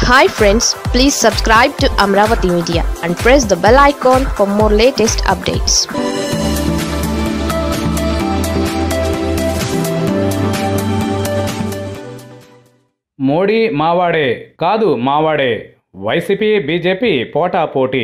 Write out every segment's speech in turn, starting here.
hi friends please subscribe to Amaravati media and press the bell icon for more latest updates Modi మావాడే కాదు మావాడే YCP BJP పోటా పోటీ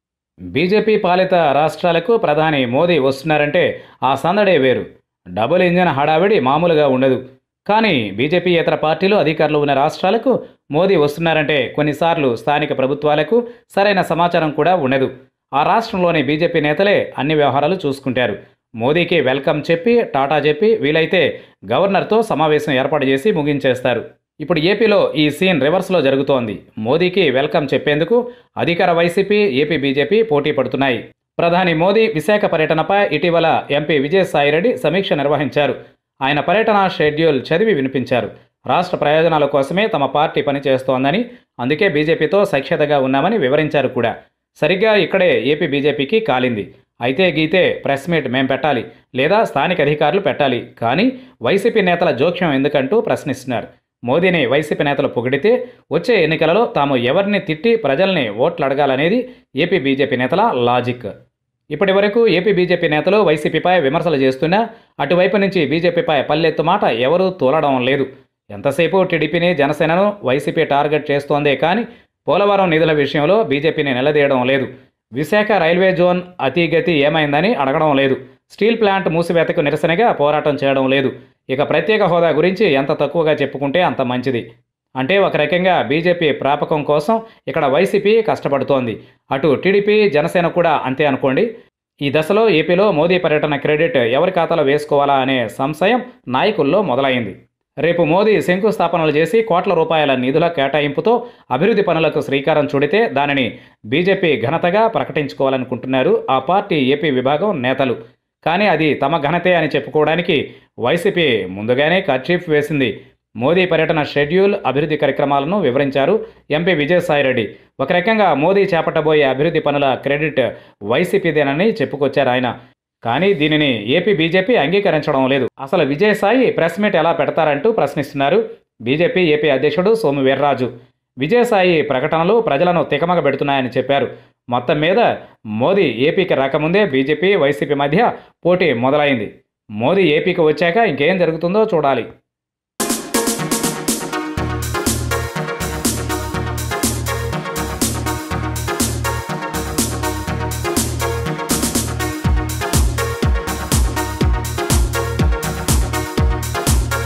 BJP పాలిత రాష్ట్రాలకు ప్రధాని మోదీ వస్తున్నారంటే ఆ సందడే వేరు డబుల్ ఇంజన్ హడావిడి మామూలుగా ఉండదు కానీ బీజేపీ ఇతర పార్టీలు అధికారులు ఉన్న రాష్ట్రాలకు మోదీ వస్తున్నారంటే కొన్నిసార్లు స్థానిక ప్రభుత్వాలకు సరైన సమాచారం కూడా ఉండదు ఆ రాష్ట్రంలోని బీజేపీ నేతలే అన్ని వ్యవహారాలు చూసుకుంటారు మోదీకి వెల్కమ్ చెప్పి టాటా చెప్పి వీలైతే గవర్నర్తో సమావేశం ఏర్పాటు చేసి ముగించేస్తారు ఇప్పుడు ఏపీలో ఈ సీన్ రివర్స్లో జరుగుతోంది మోదీకి వెల్కమ్ చెప్పేందుకు అధికార వైసీపీ ఏపీ బీజేపీ పోటీ పడుతున్నాయి ప్రధాని మోదీ విశాఖ పర్యటనపై ఇటీవల ఎంపీ విజయసాయిరెడ్డి సమీక్ష నిర్వహించారు ఆయన పర్యటన షెడ్యూల్ చదివి వినిపించారు రాష్ట్ర ప్రయోజనాల కోసమే తమ పార్టీ పనిచేస్తోందని అందుకే బీజేపీతో సఖ్యతగా ఉన్నామని వివరించారు కూడా సరిగ్గా ఇక్కడే ఏపీ బీజేపీకి కాలింది అయితే గీతే ప్రెస్ మీట్ మేం పెట్టాలి లేదా స్థానిక అధికారులు పెట్టాలి కానీ వైసీపీ నేతల జోక్యం ఎందుకంటూ ప్రశ్నిస్తున్నారు మోదీని వైసీపీ నేతలు పొగిడితే వచ్చే ఎన్నికలలో తాము ఎవరిని తిట్టి ప్రజల్ని ఓట్లు అడగాలనేది ఏపీ బీజేపీ నేతల లాజిక్ ఇప్పటి వరకు ఏపీ బీజేపీ నేతలు వైసీపీపై విమర్శలు చేస్తున్నా అటువైపు నుంచి బీజేపీపై పల్లెత్తు మాట ఎవరూ తోలడం లేదు ఎంతసేపు టీడీపీని జనసేనను వైసీపీ టార్గెట్ చేస్తోందే కానీ పోలవరం నిధుల విషయంలో బీజేపీని నిలదీయడం లేదు విశాఖ రైల్వే జోన్ అతిగతి ఏమైందని అడగడం లేదు స్టీల్ ప్లాంట్ మూసివేతకు నిరసనగా పోరాటం చేయడం లేదు ఇక ప్రత్యేక హోదా గురించి ఎంత తక్కువగా చెప్పుకుంటే అంత మంచిది అంటే ఒక రకంగా బీజేపీ ప్రాపకం కోసం ఇక్కడ వైసీపీ కష్టపడుతోంది అటు టీడీపీ జనసేన కూడా అంతే అనుకోండి ఈ దశలో ఏపీలో మోదీ పర్యటన క్రెడిట్ ఎవరి ఖాతాలో వేసుకోవాలా అనే సంశయం నాయకుల్లో మొదలైంది రేపు మోదీ శంకుస్థాపనలు చేసి కోట్ల రూపాయల నిధుల కేటాయింపుతో అభివృద్ధి పనులకు శ్రీకారం చుడితే దానిని బీజేపీ ఘనతగా ప్రకటించుకోవాలనుకుంటున్నారు ఆ పార్టీ ఏపీ విభాగం నేతలు కానీ అది తమ ఘనతే అని చెప్పుకోవడానికి వైసీపీ ముందుగానే కర్చీఫ్ వేసింది మోదీ పర్యటన షెడ్యూల్ అభివృద్ధి కార్యక్రమాలను వివరించారు ఎంపీ విజయసాయిరెడ్డి ఒక రకంగా మోదీ చేపట్టబోయే అభివృద్ధి పనుల క్రెడిట్ వైసీపీదేనని చెప్పుకొచ్చారు ఆయన కానీ దీనిని ఏపీ బీజేపీ అంగీకరించడం లేదు అసలు విజయసాయి ప్రెస్ మీట్ ఎలా పెడతారంటూ ప్రశ్నిస్తున్నారు బీజేపీ ఏపీ అధ్యక్షుడు సోము వీర్రాజు విజయసాయి ప్రకటనలు ప్రజలను తికమక పెడుతున్నాయని చెప్పారు మొత్తం మీద మోదీ ఏపీకి రాకముందే బీజేపీ వైసీపీ మధ్య పోటీ మొదలైంది మోదీ ఏపీకి వచ్చాక ఇంకేం జరుగుతుందో చూడాలి